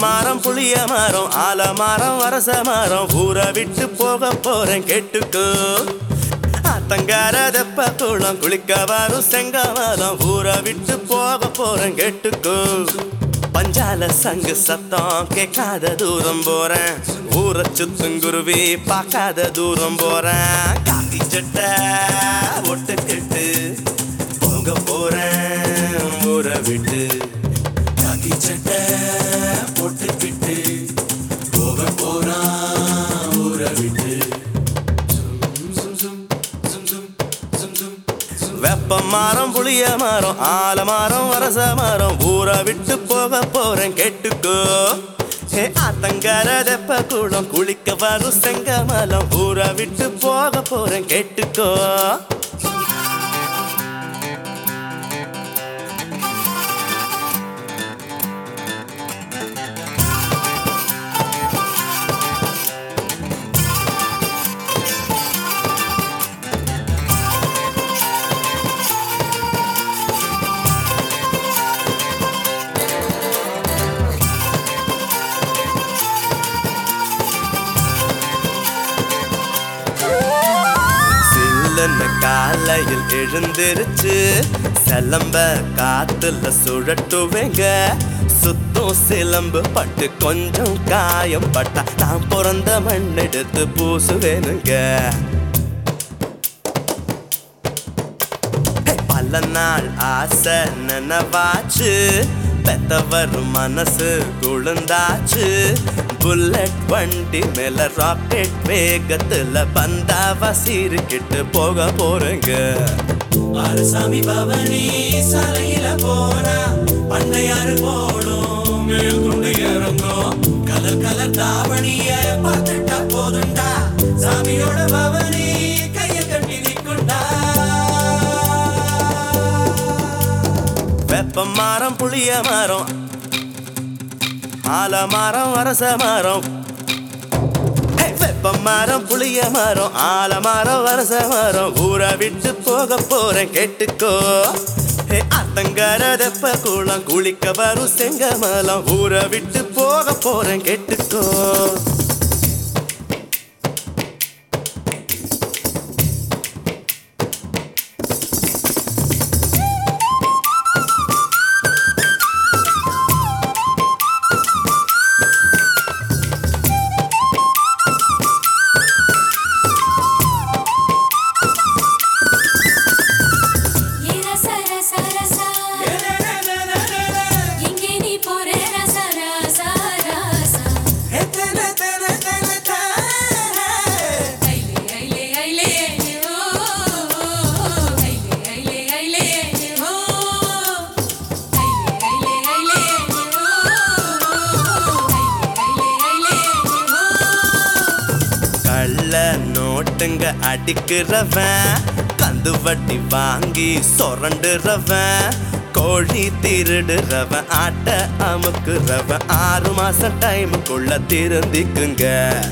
மரம் புளிய மரம் ஆல மரம் வரச மரம் ஊரை விட்டு போக போறேன் கேட்டுக்கோ ஆத்தங்கார தெப்ப குளம் குளிக்க வரும் செங்கமலம் ஊரை விட்டு போக போறேன் கேட்டுக்கோ பஞ்சால சங்கு சத்தம் கேட்காத தூரம் போறேன் ஊரை சுத்தும் குருவி பார்க்காத தூரம் போறேன் காக்கி சட்டை ஒட்டுக்கிட்டு போக போறேன் ஊரை விட்டு காக்கி சட்டை போட்டுக்கிட்டு போக போறான் ஊரை விட்டு வெப்ப மரம் புளிய மரம் ஆல மரம் வரச மரம் ஊரை விட்டு போக போறேன் கேட்டுக்கோ ஹே ஆத்தங்கர தெப்ப குளம் குளிக்க வரும் செங்கமலம் ஊரை விட்டு போக போறேன் கேட்டுக்கோ சில்லுன்னு காலையில் எழுந்திருச்சு சிலம்ப காத்துல சுழட்டுவேங்க சுத்தம் சிலம்பு பட்டு கொஞ்சம் காயம் பட்டா நான் பிறந்த மண் எடுத்து பூசுவேனுங்க ஹே, பல நாள் ஆசை நினைவாச்சு பெத்தவர் மனசு குழுந்தாச்சு புல்லட் வண்டி மேல ராக்கெட் வேகத்துல பந்தாவா சீருக்கிட்டு போக போறேங்க அரசாமி பவனி சாலையில போனா பண்ணையாறு போடும் மேல் கொண்டு இறங்கும் கலர் கலர் தாவணிய பார்த்துட்டா போதுண்டா சாமியோட பவனி கைய கட்டி நிற்குண்டா வெப்ப மரம் புளிய மரம் ஆல மரம் அரச மரம் ஹே, வெப்ப மரம் புளிய மரம் ஆல மரம் வரச மரம் ஊரை விட்டு போக போறேன் கேட்டுக்கோ ஹே அத்தங்கர தெப்ப குளம் குளிக்க வரும் செங்கமலம் ஊரை விட்டு போக போறேன் கேட்டுக்கோ ஏ ரச ரச ரசா எங்கே நீ போற ரச ரச ரசா ஐலே ஐலே ஐலே ஐலே ஓ ஐலே ஐலே ஐலே ஐலே ஓ ஐலே ஐலே ஐலே ஐலே ஓ ஐலே ஐலே ஐலே ஓ கள்ள நோட்டுங்க அடிக்கிறவன் கந்து வட்டி வாங்கி சொரண்டுறவன் கோழி திருடுறவன் ஆட்ட அமுக்குறவன் ஆறு மாசம் டைமுக்குள்ள திருந்திக்குங்க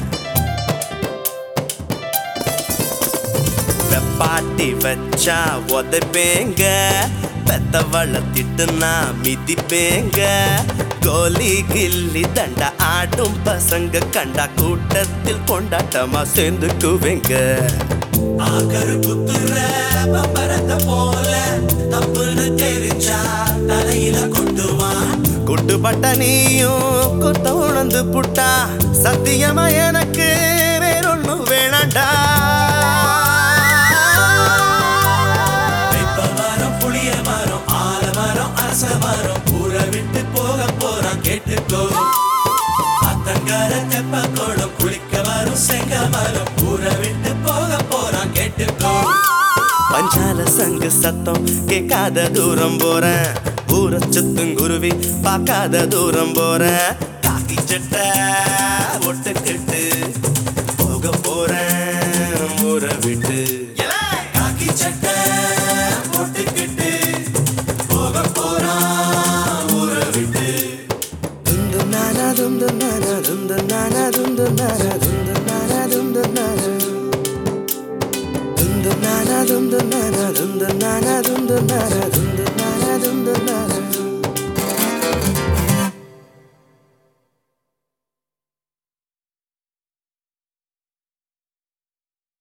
வெப்பாட்டி வச்சா உதைப்பேங்க பெத்தவள திட்டுனா மிதிப்பேங்க கோலி கில்லி தண்டா ஆடும் பசங்க கண்டா கூட்டத்தில் கொண்டாட்டமா சேர்ந்துக்குவேங்க ஆக்கரு குத்துற பம்பரத்தை போல தப்புன்னு தெரிஞ்சா தலையில கொட்டுவான் குட்டுப்பட்ட நீயும் குத்த உணர்ந்து புட்டா சத்தியமா எனக்கு வேறொன்னு வேணாண்டா வெப்ப மரம் புளிய மரம் ஆல மரம் அரச மரம் ஊரை விட்டு போக போறான் கேட்டுக்கோ அத்தங்கர தெப்ப கோடம் குளிக்க வரும் செங்க மரம் ஊரை விட்டு போக போறான் கேட்டுக்கோ பஞ்சால சங்கு சத்தம் கேட்காத தூரம் போறேன் ஊரை சுத்தும் குருவி பார்க்காத தூரம் போறேன் காக்கி சட்டை ஒட்டுக்கிட்டு போக போறேன் ஊரை விட்டு காக்கி சட்டை போட்டுக்கிட்டு போக போறான் ஊரை விட்டு துந்து நானா துந்து நானா துந்து நானா துந்து நானா துந்து நானா துந்து நானா துந்து நானா துந்து நானா துந்து நானா துந்து நானா துந்து நானா துந்து நானா